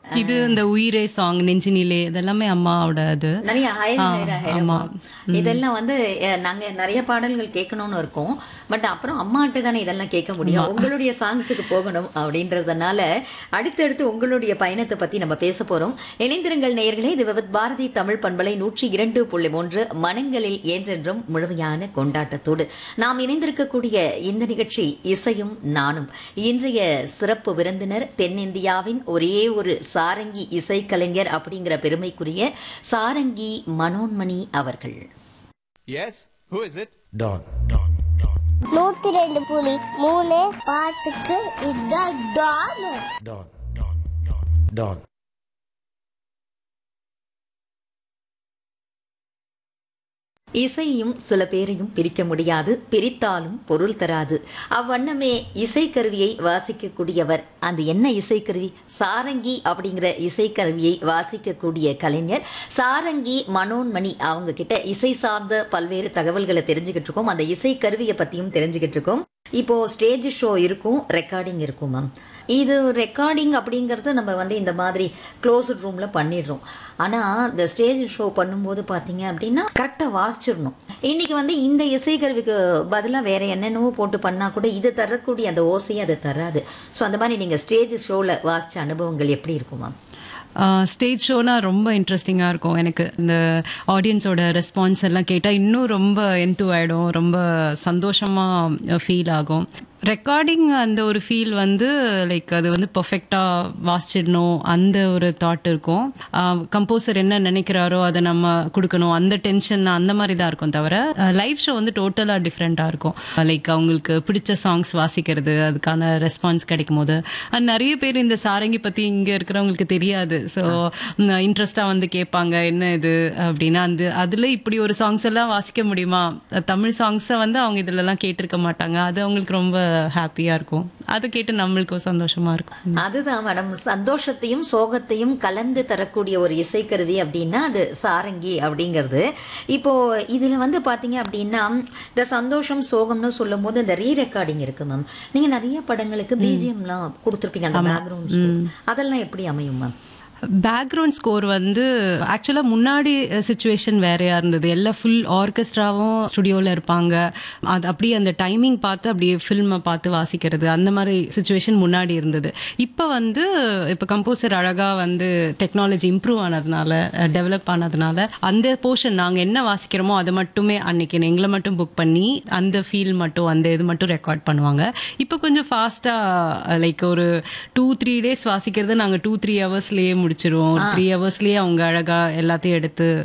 இது இந்த உயிரே சாங் நெஞ்சினிலே இதெல்லாமே அம்மாவோட இது நிறைய ஹைர ஆ, ஹைர ஹைர ஆமா. இதெல்லாம் வந்து அஹ், நாங்க நிறைய பாடல்கள் கேட்கணும்னு இருக்கோம் பட் அப்புறம் அம்மாட்ட தானே இதெல்லாம் கேட்க முடியும் உங்களுடைய சாங்ஸுக்கு போகணும் அப்படின்றதுனால அடுத்தடுத்து உங்களுடைய பயணத்தை பத்தி நம்ம பேச போறோம் இணைந்திருங்கள் நேயர்களே இது விவத் பாரதி தமிழ் பண்பலை நூற்றி இரண்டு புள்ளி மூன்று மனங்களில் என்றென்றும் முழுமையான கொண்டாட்டத்தோடு நாம் இணைந்திருக்கக்கூடிய இந்த நிகழ்ச்சி இசையும் நானும் இன்றைய சிறப்பு விருந்தினர் தென்னிந்தியாவின் ஒரே ஒரு சாரங்கி இசைக்கலைஞர் அப்படிங்கிற பெருமைக்குரிய சாரங்கி மனோன்மணி அவர்கள் Yes? Who is it? Don. நூத்தி ரெண்டு புலி மூணு பாட்டுக்கு இதான் டான் Don. Don. இசையும் சில பேரையும் பிரிக்க முடியாது பிரித்தாலும் பொருள் தராது அவ்வண்ணமே இசைக்கருவியை வாசிக்கக்கூடியவர் அந்த என்ன இசைக்கருவி சாரங்கி அப்படிங்கிற இசைக்கருவியை வாசிக்கக்கூடிய கலைஞர் சாரங்கி மனோன்மணி அவங்க கிட்ட இசை சார்ந்த பல்வேறு தகவல்களை தெரிஞ்சுக்கிட்டு இருக்கோம் அந்த இசைக்கருவியை பத்தியும் தெரிஞ்சுக்கிட்டு இருக்கோம் இப்போ ஸ்டேஜ் ஷோ இருக்கும் ரெக்கார்டிங் இருக்கும் மேம் இது ரெக்கார்டிங் அப்படிங்கிறது நம்ம வந்து இந்த மாதிரி க்ளோஸ்ட் ரூமில் பண்ணிடுறோம் ஆனால் இந்த ஸ்டேஜ் ஷோ பண்ணும்போது பார்த்தீங்க அப்படின்னா கரெக்டாக வாசிச்சிடணும் இன்னைக்கு வந்து இந்த இசைக்கருவிக்கு பதிலாக வேற என்னென்னவோ போட்டு பண்ணால் கூட இது தரக்கூடிய அந்த ஓசையை அது தராது ஸோ அந்த மாதிரி நீங்கள் ஸ்டேஜ் ஷோவில் வாசித்த அனுபவங்கள் எப்படி இருக்கும் மேம் ஸ்டேஜ் ஷோனா ரொம்ப இன்ட்ரெஸ்டிங்காக இருக்கும் எனக்கு இந்த ஆடியன்ஸோட ரெஸ்பான்ஸ் எல்லாம் கேட்டால் இன்னும் ரொம்ப என்து ஆகிடும் ரொம்ப சந்தோஷமாக ஃபீல் ஆகும் ரெக்கார்டிங் அந்த ஒரு ஃபீல் வந்து லைக் அது வந்து பர்ஃபெக்டாக வாசிச்சிடணும் அந்த ஒரு தாட் இருக்கும் கம்போசர் என்ன நினைக்கிறாரோ அதை நம்ம கொடுக்கணும் அந்த டென்ஷன் அந்த மாதிரி தான் இருக்கும் தவிர லைவ் ஷோ வந்து டோட்டலாக டிஃப்ரெண்ட்டாக இருக்கும் லைக் அவங்களுக்கு பிடிச்ச சாங்ஸ் வாசிக்கிறது அதுக்கான ரெஸ்பான்ஸ் கிடைக்கும் போது அது நிறைய பேர் இந்த சாரங்கி பற்றி இங்கே இருக்கிறவங்களுக்கு தெரியாது ஸோ இன்ட்ரெஸ்டாக வந்து கேட்பாங்க என்ன இது அப்படின்னா அந்த அதில் இப்படி ஒரு சாங்ஸ் எல்லாம் வாசிக்க முடியுமா தமிழ் சாங்ஸை வந்து அவங்க இதுலலாம் கேட்டிருக்க மாட்டாங்க அது அவங்களுக்கு ரொம்ப ஹாப்பியாக இருக்கும் அதை கேட்டு நம்மளுக்கும் சந்தோஷமா இருக்கும் அதுதான் மேடம் சந்தோஷத்தையும் சோகத்தையும் கலந்து தரக்கூடிய ஒரு இசைக்கருவி அப்படின்னா அது சாரங்கி அப்படிங்கிறது இப்போ இதுல வந்து பாத்தீங்க அப்படின்னா இந்த சந்தோஷம் சோகம்னு சொல்லும் போது இந்த ரீ ரெக்கார்டிங் இருக்கு மேம் நீங்க நிறைய படங்களுக்கு பிஜிஎம்லாம் கொடுத்துருப்பீங்க அந்த பேக்ரவுண்ட் அதெல்லாம் எப்படி அமையும் மேம் பேக்ரவுண்ட் ஸ்கோர் வந்து ஆக்சுவலாக முன்னாடி சுச்சுவேஷன் வேறையா இருந்தது எல்லாம் ஃபுல் ஆர்கெஸ்ட்ராவும் ஸ்டுடியோவில் இருப்பாங்க அது அப்படியே அந்த டைமிங் பார்த்து அப்படியே ஃபில்மை பார்த்து வாசிக்கிறது அந்த மாதிரி சுச்சுவேஷன் முன்னாடி இருந்தது இப்போ வந்து இப்போ கம்போசர் அழகாக வந்து டெக்னாலஜி இம்ப்ரூவ் ஆனதுனால டெவலப் ஆனதுனால அந்த போர்ஷன் நாங்கள் என்ன வாசிக்கிறோமோ அதை மட்டுமே அன்னைக்கு எங்களை மட்டும் புக் பண்ணி அந்த ஃபீல் மட்டும் அந்த இது மட்டும் ரெக்கார்ட் பண்ணுவாங்க இப்போ கொஞ்சம் ஃபாஸ்ட்டாக லைக் ஒரு டூ த்ரீ டேஸ் வாசிக்கிறத நாங்கள் டூ த்ரீ ஹவர்ஸ்லேயே முடிச்சிருவோம் த்ரீ ஹவர்ஸ்லேயே அவங்க அழகாக எல்லாத்தையும் எடுத்து